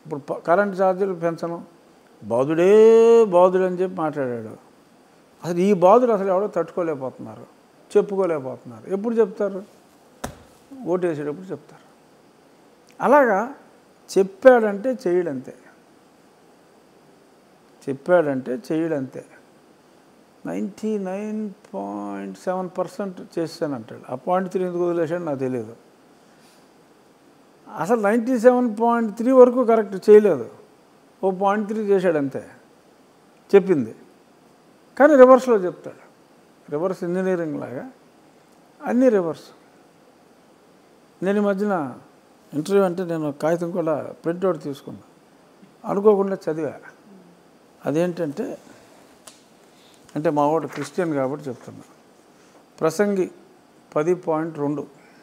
ఇప్పుడు ప- కరెంట్ ఛార్జీలు పెంచను బాధుడే బాధుడు అని చెప్పి మాట్లాడాడు అసలు ఈ బాధుడు అసలు ఎవడో తట్టుకోలేకపోతున్నారు చెప్పుకోలేకపోతున్నారు ఎప్పుడు చెప్తారు ఓటేసేటప్పుడు చెప్తారు అలాగా చెప్పాడంటే చేయడంతే చెప్పాడంటే చేయడంతే ninety nine point seven percent చేశానంటాడు ఆ పాయింట్ త్రీ ఎందుకు వదిలేశాడు నాకు తెలియదు అసలు నైంటీ సెవెన్ పాయింట్ త్రీ వరకు కరెక్ట్ చేయలేదు ఓ పాయింట్ త్రీ చేశాడు అంతే చెప్పింది కానీ రివర్స్లో చెప్తాడు రివర్స్ ఇంజనీరింగ్ లాగా అన్నీ రివర్స్ నేను ఈ మధ్యన ఇంటర్వ్యూ అంటే నేను కాగితం కూడా ప్రింట్అవుట్ తీసుకున్నా అనుకోకుండా చదివా అదేంటంటే అంటే మా వాడు క్రిస్టియన్ కాబట్టి చెప్తున్నా ప్రసంగి పది పాయింట్ రెండు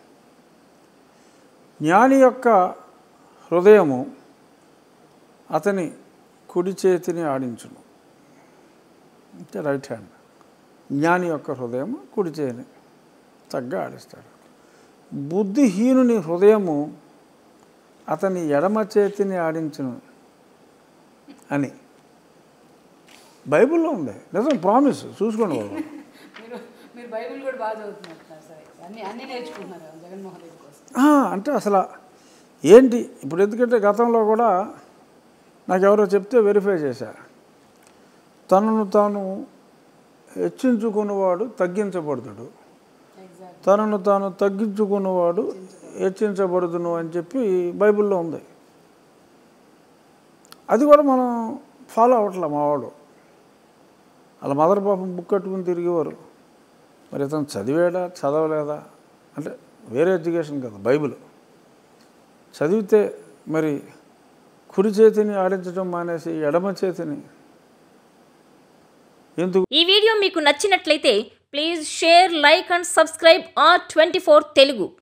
జ్ఞాని యొక్క హృదయము అతని కుడి చేతిని ఆడించును అంటే రైట్ హ్యాండ్ జ్ఞాని యొక్క హృదయము కుడి చేతిని చక్కగా ఆడిస్తాడు బుద్ధిహీనుని హృదయము అతని ఎడమ చేతిని ఆడించును అని బైబిల్లో ఉంది నిజం ప్రామిస్ చూసుకోండి బాబు మీరు మీరు బైబిల్ కూడా బాగా చదువుతున్నారు సరే అన్ని అన్ని నేర్చుకుంటున్నారు జగన్మోహన్ రెడ్డి కోసం ఆ, అంటే అసలు ఏంటి ఇప్పుడు ఎందుకంటే గతంలో కూడా నాకు ఎవరో చెప్తే వెరిఫై చేశా తనను తాను హెచ్చించుకున్నవాడు తగ్గించబడతాడు ఎగ్జాక్ట్ తనను తాను తగ్గించుకున్నవాడు హెచ్చించబడుదును అని చెప్పి బైబిల్లో ఉంది అది కూడా మనం ఫాలో అవ్వట్లే మావాడు అలా మదర్ పాపం బుక్ కట్టుకుని తిరిగేవారు మరి ఇతను చదివాడా చదవలేదా అంటే వేరే ఎడ్యుకేషన్ కదా బైబిల్ చదివితే మరి కుడి చేతిని ఆడించడం మానేసి ఎడమ చేతిని ఎందుకు ఈ వీడియో మీకు నచ్చినట్లయితే please share like and subscribe R twenty Telugu